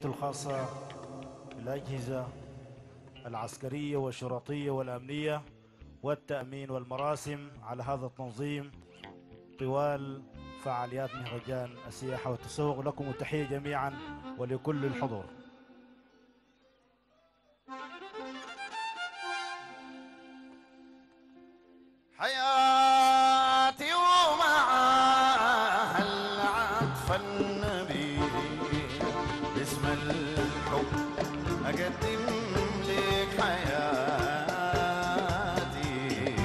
الخاصة بالأجهزة العسكرية والشرطية والأمنية والتأمين والمراسم على هذا التنظيم طوال فعاليات مهرجان السياحة والتسوق لكم التحية جميعا ولكل الحضور حياتي ومعاها العطف النبي باسم الحب أقدم لك حياتي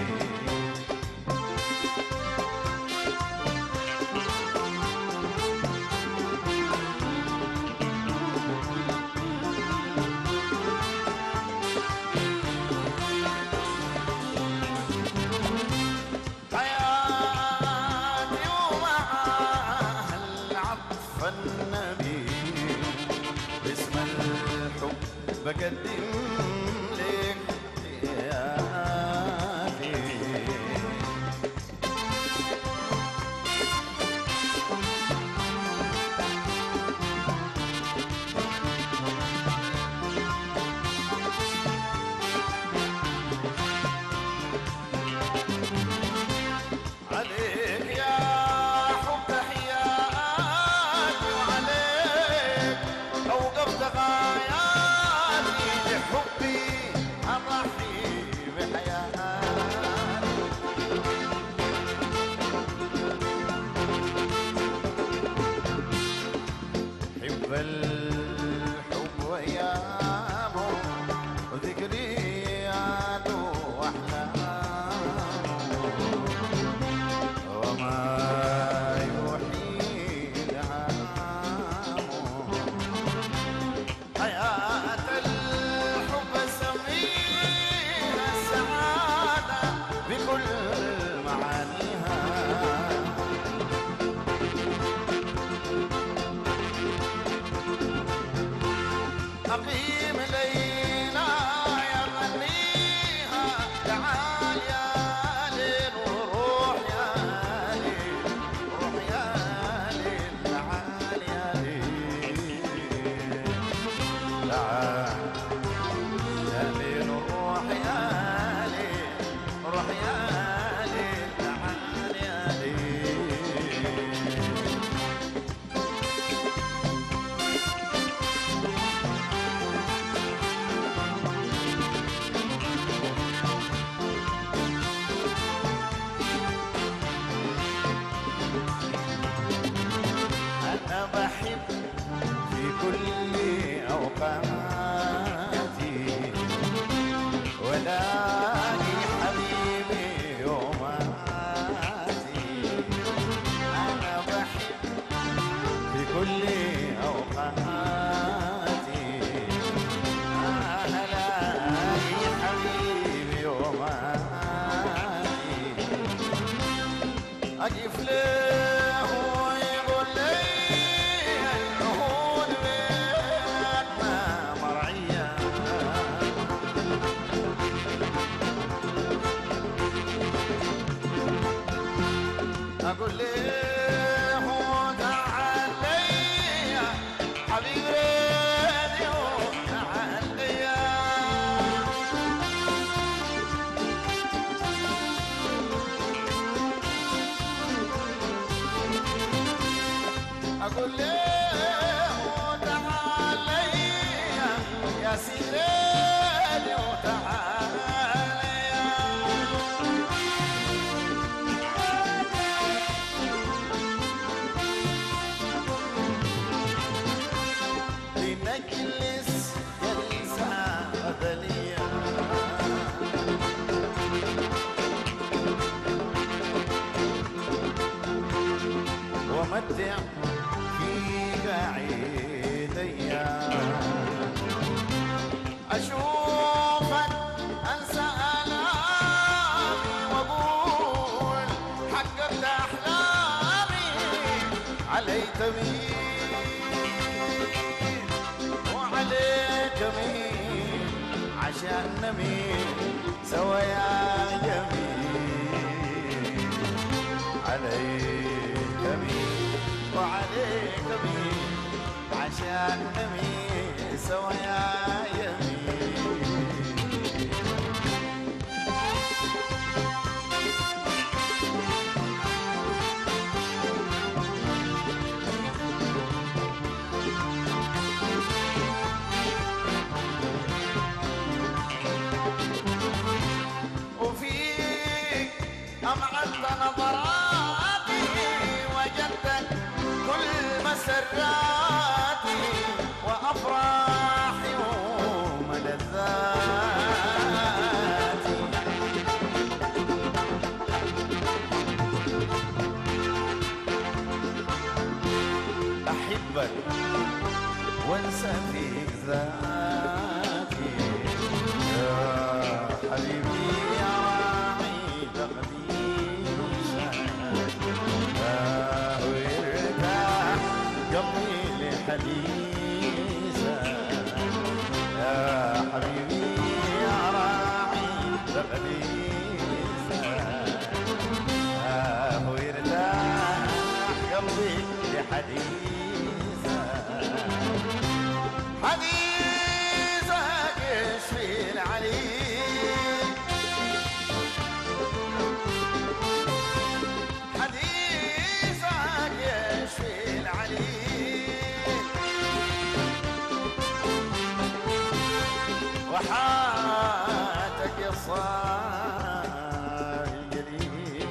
حياتي ومعاها العطف النبي باسم الحب بقدم لك حياتي عليك يا حب تحياتي وعليك أوقفت غاياتي لحبي أضحي بحياتي حب الحب وأيامه وذكرياته وأحلامه وما يوحي لهامه حياة الحب سميها السعادة بكل معانيها أقيم ليلى يا غنيها تعال يا ليل وروح يا ليل روح يا ليل تعال يا ليل تعال يا ليل روح يا ليل روح يا ليل تعال يا ليل أنا بحب في كل أوقاتي ولاقي حبيبي يوماتي أنا بحب في كل أوقاتي أنا لاقي حبيبي يوماتي أقف له ويقول لي العهود بيننا مرعية أقول له تعال لي حبيبي راديو تعال لي أقول له تعال لي يا سيدي وتعال لنجلس جلسة غزلية ومتع فيك عيديا أشوفك أنسى آلامي وأقول حققت أحلامي علي تميل وعليك مين عشان نميل سوا يا جميل عليك مين وعليك مين عشان نميل سوا يا يمين وفيك أمعدت نظراتي وجدت كل مسراتي وأفراحي وملذاتي أحبك وانسى فيك ذاتي يا حبيبي يا راعي تقديسك آه ويرتاح قلبي لحديثك يا حبيبي يا راعي تقديسك آه ويرتاح قلبي لحديثك حديثك يشفي العليل حديثك يشفي العليل وحاتك يا صاحي الجليل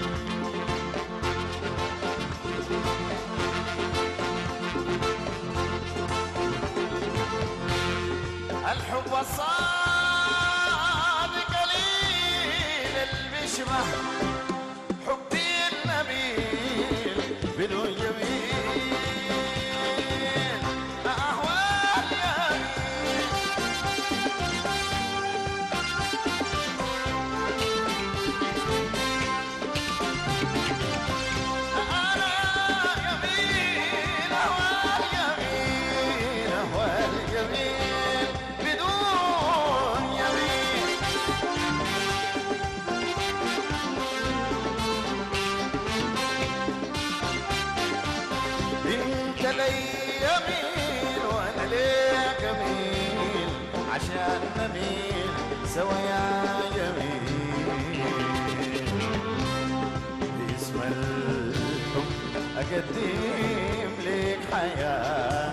الحب الصادق قليل البشمة حبي النبيل بدون جميل أهوال يمين أنا يمين أهوال يمين أهوال يمين بدون يمين انت لي يمين وانا ليك يمين عشان نميل سوا يا جميل باسم الحب اقدم لك حياتي